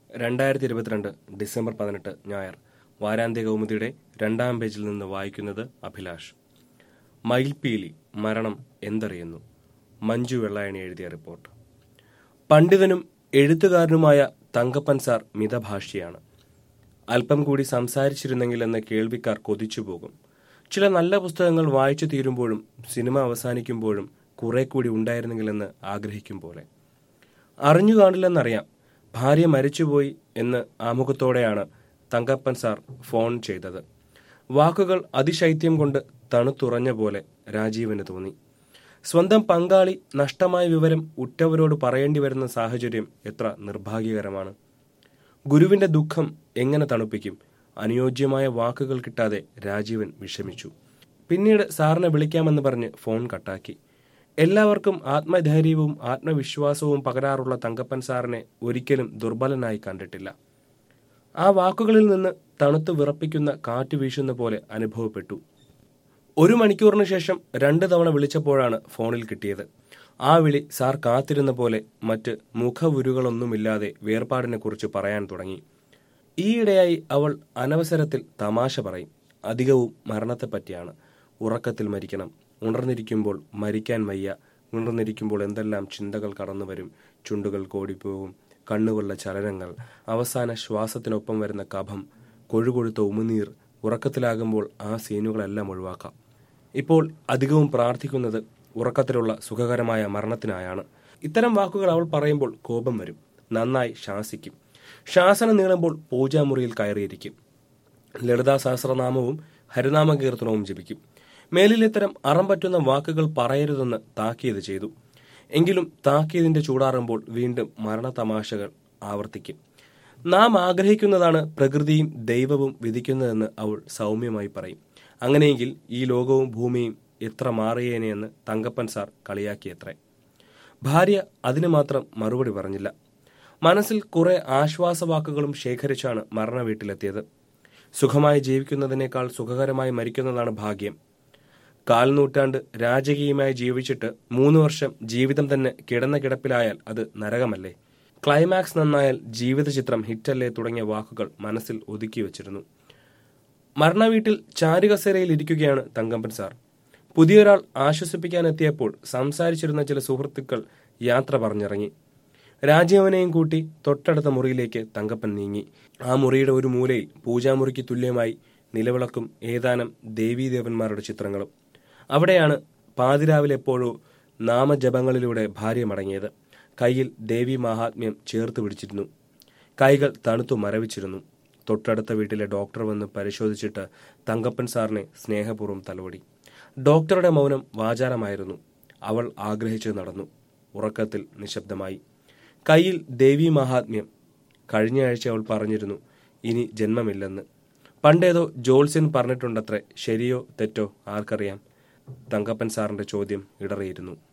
രണ്ടായിരത്തി ഇരുപത്തിരണ്ട് ഡിസംബർ പതിനെട്ട് ഞായർ വാരാന്ത്യ കൗമുദിയുടെ രണ്ടാം പേജിൽ നിന്ന് വായിക്കുന്നത് അഭിലാഷ് മയിൽപീലി മരണം എന്തറിയുന്നു മഞ്ജു വെള്ളായണി എഴുതിയ റിപ്പോർട്ട് പണ്ഡിതനും എഴുത്തുകാരനുമായ തങ്കപ്പൻ സാർ മിതഭാഷിയാണ് അല്പം കൂടി സംസാരിച്ചിരുന്നെങ്കിലെന്ന് കേൾവിക്കാർ കൊതിച്ചുപോകും ചില നല്ല പുസ്തകങ്ങൾ വായിച്ചു തീരുമ്പോഴും സിനിമ അവസാനിക്കുമ്പോഴും കുറെ കൂടി ഉണ്ടായിരുന്നെങ്കിലെന്ന് ആഗ്രഹിക്കും പോലെ അറിഞ്ഞു കാണില്ലെന്നറിയാം ഭാര്യ മരിച്ചുപോയി എന്ന് ആമുഖത്തോടെയാണ് തങ്കപ്പൻ സാർ ഫോൺ ചെയ്തത് വാക്കുകൾ അതിശൈത്യം കൊണ്ട് തണുത്തുറഞ്ഞ പോലെ രാജീവന് തോന്നി സ്വന്തം പങ്കാളി നഷ്ടമായ വിവരം ഉറ്റവരോട് പറയേണ്ടി വരുന്ന സാഹചര്യം എത്ര നിർഭാഗ്യകരമാണ് ഗുരുവിന്റെ ദുഃഖം എങ്ങനെ തണുപ്പിക്കും അനുയോജ്യമായ വാക്കുകൾ കിട്ടാതെ രാജീവൻ വിഷമിച്ചു പിന്നീട് സാറിനെ വിളിക്കാമെന്ന് പറഞ്ഞ് ഫോൺ കട്ടാക്കി എല്ലാവർക്കും ആത്മധൈര്യവും ആത്മവിശ്വാസവും പകരാറുള്ള തങ്കപ്പൻ സാറിനെ ഒരിക്കലും ദുർബലനായി കണ്ടിട്ടില്ല ആ വാക്കുകളിൽ നിന്ന് തണുത്തു വിറപ്പിക്കുന്ന കാറ്റ് വീശുന്ന പോലെ അനുഭവപ്പെട്ടു ഒരു മണിക്കൂറിന് ശേഷം രണ്ട് തവണ വിളിച്ചപ്പോഴാണ് ഫോണിൽ കിട്ടിയത് ആ വിളി സാർ കാത്തിരുന്ന പോലെ മറ്റ് മുഖവുരുകളൊന്നുമില്ലാതെ വേർപാടിനെക്കുറിച്ച് പറയാൻ തുടങ്ങി ഈയിടെയായി അവൾ അനവസരത്തിൽ തമാശ പറയും അധികവും മരണത്തെപ്പറ്റിയാണ് ഉറക്കത്തിൽ മരിക്കണം ഉണർന്നിരിക്കുമ്പോൾ മരിക്കാൻ വയ്യ ഉണർന്നിരിക്കുമ്പോൾ എന്തെല്ലാം ചിന്തകൾ കടന്നു വരും ചുണ്ടുകൾ കോടിപ്പോകും കണ്ണുകളുടെ ചലനങ്ങൾ അവസാന ശ്വാസത്തിനൊപ്പം വരുന്ന കഫം കൊഴുകൊഴുത്ത ഉമിനീർ ഉറക്കത്തിലാകുമ്പോൾ ആ സീനുകളെല്ലാം ഒഴിവാക്കാം ഇപ്പോൾ അധികവും പ്രാർത്ഥിക്കുന്നത് ഉറക്കത്തിലുള്ള സുഖകരമായ മരണത്തിനായാണ് ഇത്തരം വാക്കുകൾ അവൾ പറയുമ്പോൾ കോപം വരും നന്നായി ശാസിക്കും ശാസനം നീളുമ്പോൾ പൂജാമുറിയിൽ കയറിയിരിക്കും ലളിതാ സഹസ്രനാമവും ഹരിനാമ കീർത്തനവും ജപിക്കും മേലിൽ ഇത്തരം അറം പറ്റുന്ന വാക്കുകൾ പറയരുതെന്ന് താക്കീത് ചെയ്തു എങ്കിലും താക്കീതിന്റെ ചൂടാറുമ്പോൾ വീണ്ടും മരണതമാശകൾ ആവർത്തിക്കും നാം ആഗ്രഹിക്കുന്നതാണ് പ്രകൃതിയും ദൈവവും വിധിക്കുന്നതെന്ന് അവൾ സൗമ്യമായി പറയും അങ്ങനെയെങ്കിൽ ഈ ലോകവും ഭൂമിയും എത്ര മാറിയേനെയെന്ന് തങ്കപ്പൻ സാർ കളിയാക്കിയത്രേ ഭാര്യ അതിന് മാത്രം മറുപടി പറഞ്ഞില്ല മനസ്സിൽ കുറെ ആശ്വാസവാക്കുകളും ശേഖരിച്ചാണ് മരണ വീട്ടിലെത്തിയത് സുഖമായി ജീവിക്കുന്നതിനേക്കാൾ സുഖകരമായി മരിക്കുന്നതാണ് ഭാഗ്യം കാൽ നൂറ്റാണ്ട് രാജകീയമായി ജീവിച്ചിട്ട് മൂന്ന് വർഷം ജീവിതം തന്നെ കിടന്ന കിടപ്പിലായാൽ അത് നരകമല്ലേ ക്ലൈമാക്സ് നന്നായാൽ ജീവിത ചിത്രം ഹിറ്റല്ലേ തുടങ്ങിയ വാക്കുകൾ മനസ്സിൽ ഒതുക്കി വച്ചിരുന്നു മരണവീട്ടിൽ ചാരുകസേരയിൽ ഇരിക്കുകയാണ് തങ്കമ്പൻ സാർ പുതിയൊരാൾ ആശ്വസിപ്പിക്കാൻ എത്തിയപ്പോൾ സംസാരിച്ചിരുന്ന ചില സുഹൃത്തുക്കൾ യാത്ര പറഞ്ഞിറങ്ങി രാജീവനെയും കൂട്ടി തൊട്ടടുത്ത മുറിയിലേക്ക് തങ്കപ്പൻ നീങ്ങി ആ മുറിയുടെ ഒരു മൂലയിൽ പൂജാമുറിക്ക് തുല്യമായി നിലവിളക്കും ഏതാനും ദേവീദേവന്മാരുടെ ചിത്രങ്ങളും അവിടെയാണ് പാതിരാവിലെ എപ്പോഴോ നാമജപങ്ങളിലൂടെ ഭാര്യ മടങ്ങിയത് കയ്യിൽ ദേവി മഹാത്മ്യം ചേർത്ത് പിടിച്ചിരുന്നു കൈകൾ തണുത്തു മരവിച്ചിരുന്നു തൊട്ടടുത്ത വീട്ടിലെ ഡോക്ടർ വന്ന് പരിശോധിച്ചിട്ട് തങ്കപ്പൻ സാറിനെ സ്നേഹപൂർവ്വം തലോടി ഡോക്ടറുടെ മൗനം വാചാരമായിരുന്നു അവൾ ആഗ്രഹിച്ചു നടന്നു ഉറക്കത്തിൽ നിശബ്ദമായി കയ്യിൽ ദേവി മഹാത്മ്യം കഴിഞ്ഞ ആഴ്ച അവൾ പറഞ്ഞിരുന്നു ഇനി ജന്മമില്ലെന്ന് പണ്ടേതോ ജോൾസ്യൻ പറഞ്ഞിട്ടുണ്ടത്രേ ശരിയോ തെറ്റോ ആർക്കറിയാം തങ്കപ്പൻ സാറിന്റെ ചോദ്യം ഇടറിയിരുന്നു